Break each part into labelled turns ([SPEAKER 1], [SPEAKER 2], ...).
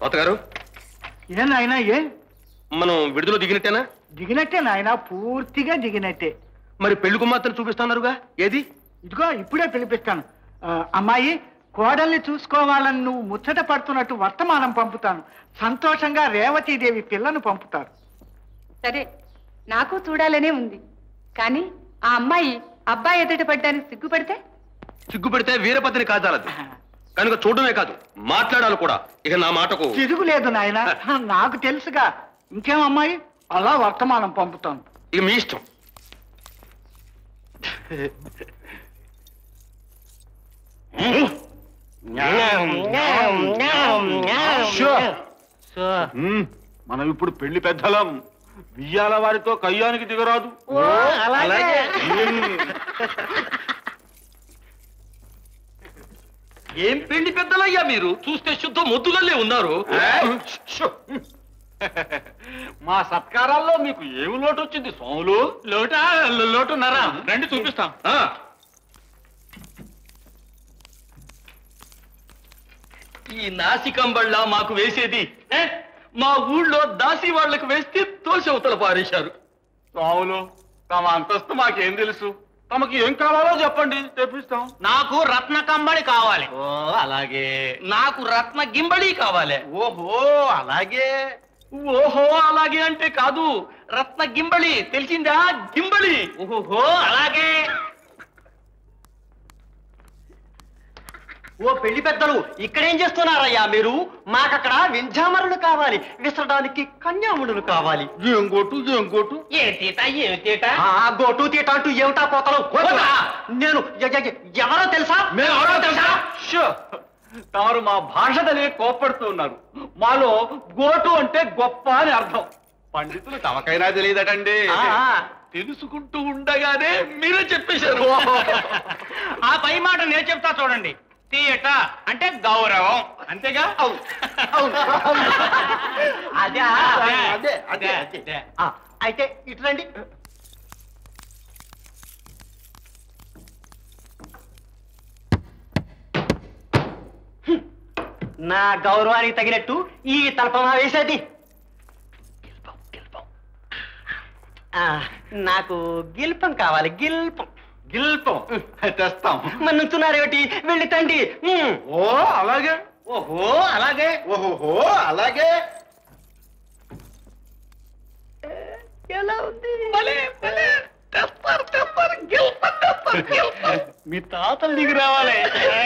[SPEAKER 1] అవతగారు
[SPEAKER 2] ఏ నాయనా ఏ
[SPEAKER 1] మనం విడుదల దిగినట్టేనా
[SPEAKER 2] దిగినట్టే నాయనా పూర్తిగా దిగినట్టే
[SPEAKER 1] మరి పెళ్లి కుమార్తెను చూపిస్తున్నారుగా ఏది
[SPEAKER 2] ఇదిగో ఇప్పుడే పిలిపిస్తాను ఆ, అమ్మాయి కోడల్ని చూసుకోవాలని నువ్వు ముచ్చట పడుతున్నట్టు వర్తమానం పంపుతాను సంతోషంగా రేవతీదేవి పిల్లను పంపుతారు
[SPEAKER 3] సరే నాకు చూడాలనే ఉంది కానీ ఆ అమ్మాయి అబ్బాయి ఎదుట పడ్డానికి సిగ్గుపడితే
[SPEAKER 1] సిగ్గుపడితే వీరపతిని కాదాలది కనుక చూడడమే కాదు మాట్లాడాలి కూడా ఇక నా మాటకు
[SPEAKER 2] తిరుగులేదు నాయన నాకు తెలుసుగా ఇంకేం అమ్మాయి అలా వర్తమానం పంపుతాను
[SPEAKER 1] ఇక మీ ఇష్టం
[SPEAKER 4] మ్మ్. మనం ఇప్పుడు పెళ్లి పెద్దలం బియ్యాల వారితో కయ్యానికి దిగరాదు మ్మ్.
[SPEAKER 1] ఏం పెళ్లి పెద్దలయ్యా మీరు చూస్తే శుద్ధ మొద్దుగల్లే ఉన్నారు
[SPEAKER 4] షో. మా సత్కారాల్లో మీకు ఏమి లోటు వచ్చింది సోములు
[SPEAKER 1] లోటా లోటున్నారా రండి చూపిస్తాం ఈ నాసికంబళ్ళ మాకు వేసేది ఏ? మా ఊళ్ళో దాసి వాళ్లకు వేస్తే తోసవతల పారేశారు
[SPEAKER 4] సోములు తమ అంతస్తు మాకేం తెలుసు తమకి ఏం కావాలో చెప్పండి తెప్పిస్తాం
[SPEAKER 1] నాకు రత్న కంబళి కావాలి ఓ అలాగే నాకు రత్న గింబళి కావాలి ఓహో అలాగే ఓహో అలాగే అంటే కాదు రత్న గింబళి తెలిసిందా గింబళి ఓహో అలాగే
[SPEAKER 5] ఓ పెళ్లి పెద్దలు ఇక్కడేం చేస్తున్నారయ్యా మీరు మాకక్కడ వింధ్యామరులు కావాలి విసరడానికి కన్యాముడులు కావాలి
[SPEAKER 4] ఏం కొట్టు ఏం కొట్టు
[SPEAKER 1] ఏ తీట ఏ తీట
[SPEAKER 5] ఆ గోటు తీట అంటూ ఏమిటా పోతలు
[SPEAKER 1] పోతా.
[SPEAKER 5] నేను ఎ- ఎ- ఎవరో తెలుసా
[SPEAKER 1] మేము ఎవరో తెలుసా
[SPEAKER 4] షో. తమరు మా భాష తెలియ కోప్పడుతూ ఉన్నారు మాలో గోటు అంటే గొప్ప అని అర్థం పండితులు తమకైనా తెలియదటండి
[SPEAKER 5] ఆ, ఆ.
[SPEAKER 1] తెలుసుకుంటూ ఉండగానే మీరే చెప్పేశారు
[SPEAKER 5] ఆ పై మాట నేను చెప్తా చూడండి తీయట అంటే గౌరవం అంతేగా అదే అదే అదే అదే ఆ, అయితే ఇటు రండి హ్మ్. నా గౌరవానికి తగినట్టు ఈ తలపమా వేసేది ఆ, నాకు గిల్పం కావాలి గిల్పం
[SPEAKER 4] గిల్పం తెస్తాం
[SPEAKER 5] మరి నుంచున్నారేమిటి వెళ్ళి తండి హ్మ్.
[SPEAKER 4] ఓ అలాగే
[SPEAKER 5] ఓహో అలాగే
[SPEAKER 4] ఓహోహో అలాగే
[SPEAKER 5] ఎలా ఉంది
[SPEAKER 4] మీ తాతలు దిగి రావాలి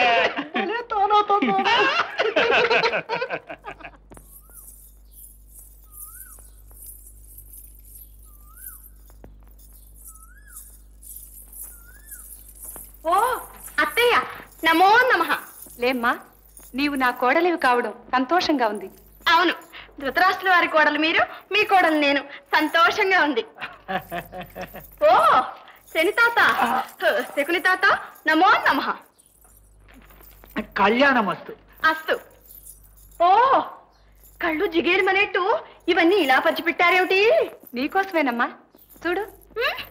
[SPEAKER 3] ఓ అత్తయ్య నమో నమః లేమ్మా నీవు నా కోడలివి కావడం సంతోషంగా ఉంది
[SPEAKER 6] అవును ధృతరాష్ట్రుల వారి కోడలు మీరు మీ కోడలు నేను సంతోషంగా ఉంది ఓ శని తాత శకుని తాత నమో నమ
[SPEAKER 2] కళ్యాణమస్తు
[SPEAKER 6] అస్తు ఓ కళ్ళు జిగేరుమనేట్టు ఇవన్నీ ఇలా పంచిపెట్టారేమిటి
[SPEAKER 3] నీకోసమేనమ్మా చూడు
[SPEAKER 6] హ్మ్?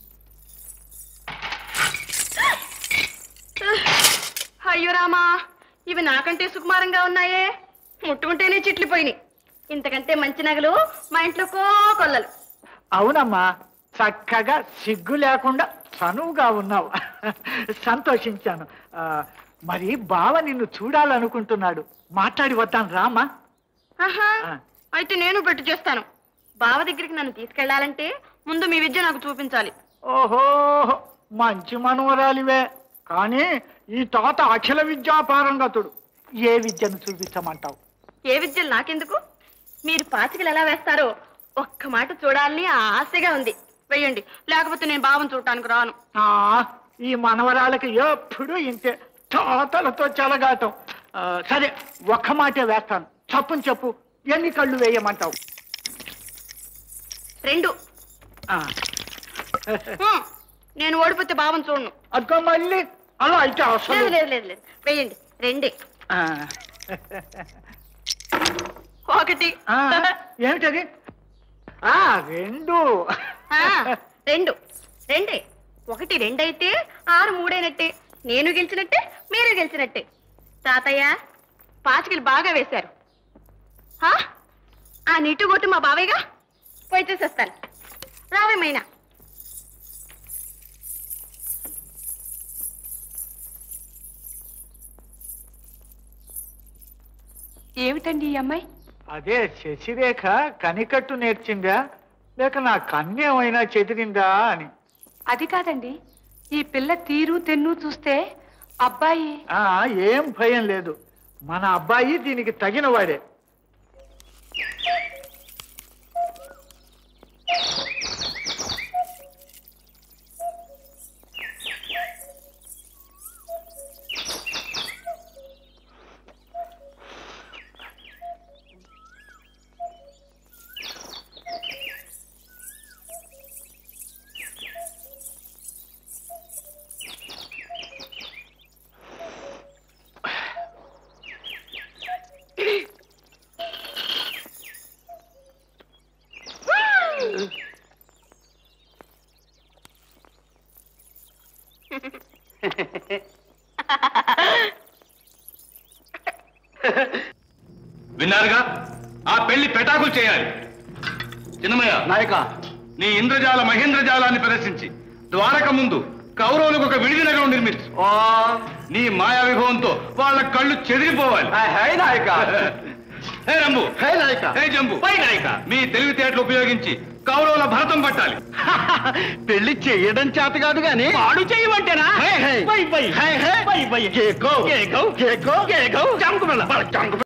[SPEAKER 6] అయ్యో రామా ఇవి నాకంటే సుకుమారంగా ఉన్నాయే ముట్టుకుంటేనే చిట్లిపోయినాయి ఇంతకంటే మంచి నగలు మా ఇంట్లో కోకొల్లలు
[SPEAKER 2] అవునమ్మా చక్కగా సిగ్గు లేకుండా చనువుగా ఉన్నావు సంతోషించాను ఆ, మరి బావ నిన్ను చూడాలనుకుంటున్నాడు మాట్లాడి వద్దాను రామా
[SPEAKER 6] ఆహా
[SPEAKER 2] ఆ.
[SPEAKER 6] అయితే నేను పెట్టు చేస్తాను బావ దగ్గరికి నన్ను తీసుకెళ్లాలంటే ముందు మీ విద్య నాకు చూపించాలి
[SPEAKER 2] ఓహో మంచి మనవరాలివే కానీ ఈ తాత అఖిల విద్యా పారంగతుడు ఏ విద్యను చూపించమంటావు
[SPEAKER 6] ఏ విద్యలు నాకెందుకు మీరు పాచికలు ఎలా వేస్తారో ఒక్క మాట చూడాలని ఆశగా ఉంది వెయ్యండి లేకపోతే నేను బావని చూడటానికి రాను
[SPEAKER 2] ఆ ఈ మనవరాలకి ఎప్పుడు ఇంతే తాతలతో చెలగాటం ఆ, సరే ఒక్క మాటే వేస్తాను చప్పుని చెప్పు ఎన్ని కళ్ళు వేయమంటావు
[SPEAKER 6] రెండు
[SPEAKER 2] ఆ,
[SPEAKER 6] హ్మ్. నేను ఓడిపోతే బావని చూడను
[SPEAKER 2] అదిగో మళ్ళీ అలా అయితే అసలు
[SPEAKER 6] లేదు లేదు లేదు లేదు వెయ్యండి రెండే
[SPEAKER 2] ఆ,
[SPEAKER 6] ఒకటి
[SPEAKER 2] ఆ, ఏమిటది ఆ రెండు
[SPEAKER 6] ఆ, రెండు రెండే ఒకటి రెండైతే ఆరు మూడైనట్టే నేను గెలిచినట్టే మీరు గెలిచినట్టే తాతయ్య పాచికలు బాగా వేశారు హా? ఆ నీటు గొట్టు మా బావేగా పోయి చూసేస్తాను రావేమైనా
[SPEAKER 3] ఏమిటండి ఈ అమ్మాయి
[SPEAKER 2] అదే శశిరేఖ కనికట్టు నేర్చిందా లేక నా కన్యేమైనా చెదిరిందా అని
[SPEAKER 3] అది కాదండి ఈ పిల్ల తీరు తెన్ను చూస్తే అబ్బాయి
[SPEAKER 2] ఆ ఏం భయం లేదు మన అబ్బాయి దీనికి తగిన వాడే
[SPEAKER 4] విన్నారుగా ఆ పెళ్లి పెటాకులు చేయాలి చిన్నమయ్య
[SPEAKER 5] నాయక
[SPEAKER 4] నీ ఇంద్రజాల మహేంద్రజాలాన్ని ప్రదర్శించి ద్వారక ముందు కౌరవులకు ఒక విడిది నగరం నిర్మించు
[SPEAKER 5] ఓ
[SPEAKER 4] నీ మాయా విభవంతో వాళ్ళ కళ్ళు చెదిరిపోవాలి
[SPEAKER 5] హై నాయక
[SPEAKER 4] హే రంబు
[SPEAKER 5] హై నాయక
[SPEAKER 4] హే జంబు మీ తెలివితేటలు ఉపయోగించి కౌరవుల భరతం పట్టాలి
[SPEAKER 5] పెళ్లి చేయడం చేత కాదు గాని
[SPEAKER 1] పాడు చేయమంటేనా
[SPEAKER 5] hi, hi.
[SPEAKER 1] Bye bye
[SPEAKER 5] hi, hi.
[SPEAKER 1] Bye bye
[SPEAKER 5] కేకో
[SPEAKER 1] కేకో
[SPEAKER 5] కేకో
[SPEAKER 1] కేకో చంకుమల్ల చంకు